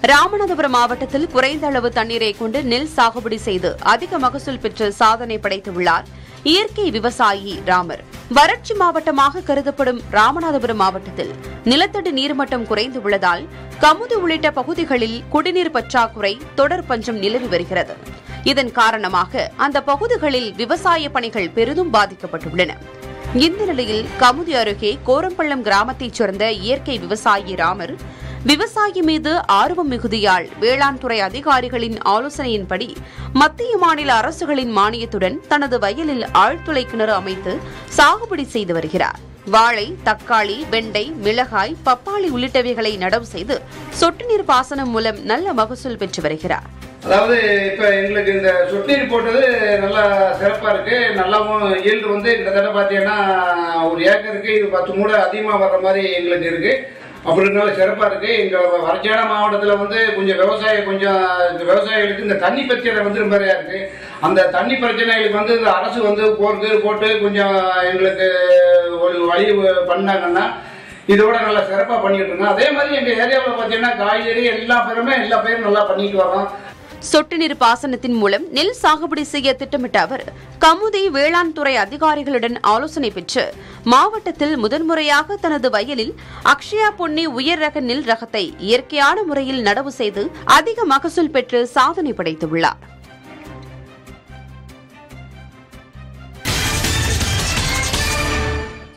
ராமநாதபுரம் மாவட்டத்தில் குறைந்த அளவு தண்ணீரை கொண்டு நெல் சாகுபடி செய்து அதிக மகசூல் பெற்று சாதனை படைத்துள்ளார் இயற்கை விவசாயி ராமர் வறட்சி மாவட்டமாக கருதப்படும் ராமநாதபுரம் மாவட்டத்தில் நிலத்தடி நீர்மட்டம் குறைந்து உள்ளதால் கமுதி உள்ளிட்ட பகுதிகளில் குடிநீர் பற்றாக்குறை தொடர் பஞ்சம் நிலவி வருகிறது இதன் காரணமாக அந்த பகுதிகளில் விவசாய பணிகள் பெரிதும் பாதிக்கப்பட்டுள்ளன இந்த நிலையில் கமுதி அருகே கோரம்பள்ளம் கிராமத்தைச் சேர்ந்த இயற்கை விவசாயி ராமர் விவசாயி மீது ஆர்வம் மிகுதியால் வேளாண் துறை அதிகாரிகளின் ஆலோசனையின்படி மத்திய மாநில அரசுகளின் மானியத்துடன் தனது வயலில் ஆழ்துளை கிணறு அமைத்து சாகுபடி செய்து வருகிறார் வாழை தக்காளி வெண்டை மிளகாய் பப்பாளி உள்ளிட்டவைகளை நடவு செய்து சொட்டு நீர் பாசனம் மூலம் நல்ல மகசூல் பெற்று வருகிறார் அதாவது இப்ப எங்களுக்கு இந்த சொட்டு நீர் போட்டது நல்லா சிறப்பா இருக்கு நல்லாவும் ஈல்டு வந்து கிட்டத்தட்ட பாத்தீங்கன்னா ஒரு ஏக்கருக்கு இது பத்து மூடை அதிகமா வர்ற மாதிரி எங்களுக்கு இருக்கு அப்படினால சிறப்பா இருக்கு எங்க வறட்சியான மாவட்டத்துல வந்து கொஞ்சம் விவசாயம் கொஞ்சம் இந்த விவசாயிகளுக்கு இந்த தண்ணி பிரச்சனை வந்து ரொம்ப நிறையா இருக்கு அந்த தண்ணி பிரச்சனைகளுக்கு வந்து இந்த அரசு வந்து போறது போட்டு கொஞ்சம் எங்களுக்கு ஒரு வழி பண்ணாங்கன்னா இதோட நல்லா சிறப்பா பண்ணிட்டு இருக்கோம் அதே மாதிரி எங்க ஏரியாவில் பாத்தீங்கன்னா காய்கறி எல்லா பேருமே எல்லா பேரும் நல்லா பண்ணிட்டு வரோம் சொட்டு நீர் பாசனத்தின் மூலம் நெல் சாகுபடி செய்ய திட்டமிட்ட அவர் கமுதி வேளாண் துறை அதிகாரிகளுடன் ஆலோசனை பெற்று மாவட்டத்தில் முதன்முறையாக தனது வயலில் அக்ஷயா பொன்னி உயர் ரக நெல் ரகத்தை இயற்கையான முறையில் நடவு செய்து அதிக மகசூல் பெற்று சாதனை படைத்துள்ளார்